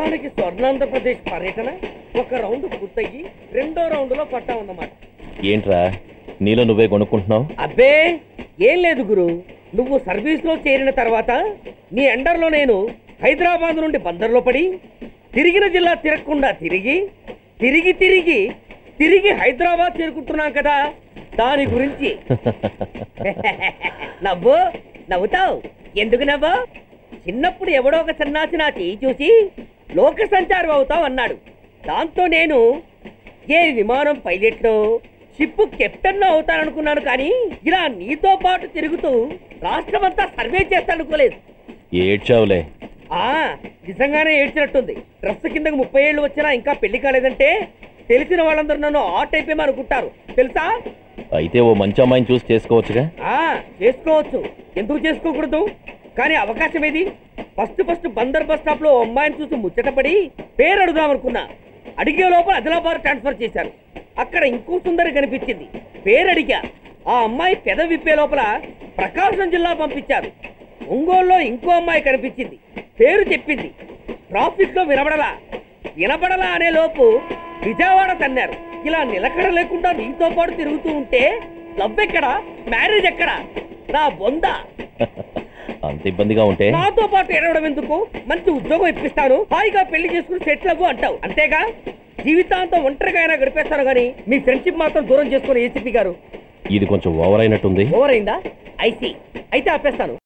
మొత్తానికి స్వర్ణాంధ్రప్రదేశ్ పర్యటన ఒక రౌండ్ పూర్తయ్యి రెండో రౌండ్ లో పట్టా ఉన్నమాట ఏంట్రా నీలో నువ్వే కొనుక్కుంటున్నావు అబ్బే ఏం లేదు గురు నువ్వు సర్వీస్ లో చేరిన తర్వాత నీ అండర్లో నేను హైదరాబాద్ నుండి బందర్లో పడి తిరిగిన జిల్లా తిరగకుండా తిరిగి తిరిగి తిరిగి తిరిగి హైదరాబాద్ చేరుకుంటున్నాం కదా దాని గురించి నవ్వు నవ్వుతావు ఎందుకు నవ్వు చిన్నప్పుడు ఎవడో ఒక సన్నాసి నా చేయి చూసి లోక సంచారం అవుతావు అన్నాడు దాంతో నేను ఏ విమానం పైలట్నో షిప్ కెప్టెన్ అవుతాననుకున్నాను కానీ ఇలా నీతో పాటు తిరుగుతూ రాష్ట్రమంతా సర్వే చేస్తానుకోలేదు ఏడ్చావులే ఆ నిజంగానే ఏడ్చినట్టుంది డ్రెస్ కిందకు ముప్పై ఏళ్ళు వచ్చినా ఇంకా పెళ్లి కాలేదంటే తెలిసిన వాళ్ళందరూ నన్ను ఆ టైప్ ఏమో అనుకుంటారు తెలుసా అయితే ఓ మంచి అమ్మాయిని చూసి చేసుకోవచ్చుగా ఆ చేసుకోవచ్చు ఎందుకు చేసుకోకూడదు కానీ అవకాశం ఏది first first Bandar bus stop లో అమ్మాయిని చూసి ముచ్చటపడి పేరు అడుగుదాం అనుకున్నా అడిగే లోపల ఆదిలాబాద్ ట్రాన్స్ఫర్ చేశారు అక్కడ ఇంకో సుందరి కనిపించింది పేరు అడిగా ఆ అమ్మాయి పెద విప్పే లోపల ప్రకాశం జిల్లా పంపించారు ఒంగోలులో ఇంకో అమ్మాయి కనిపించింది పేరు చెప్పింది ట్రాఫిక్ లో వినబడలా వినబడలా అనే లోపు విజయవాడ తన్నారు ఇలా నిలకడ లేకుండా నీతో పాటు తిరుగుతూ ఉంటే లవ్ ఎక్కడా మ్యారేజ్ ఎక్కడా నా బొంద అంత ఇబ్బందిగా ఉంటే నాతో పాటు ఎడవడం ఎందుకు మంచి ఉద్యోగం ఇప్పిస్తాను హాయిగా పెళ్లి చేసుకుని సెటిల్ అవ్వు అంటావు అంతేగా జీవితాంతం ఒంటరిగా అయినా గడిపేస్తాను కానీ మీ ఫ్రెండ్షిప్ మాత్రం దూరం చేసుకుని ఏసీపీ గారు ఇది కొంచెం ఓవర్ అయినట్టుంది ఓవర్ అయిందా ఐసీ అయితే ఆపేస్తాను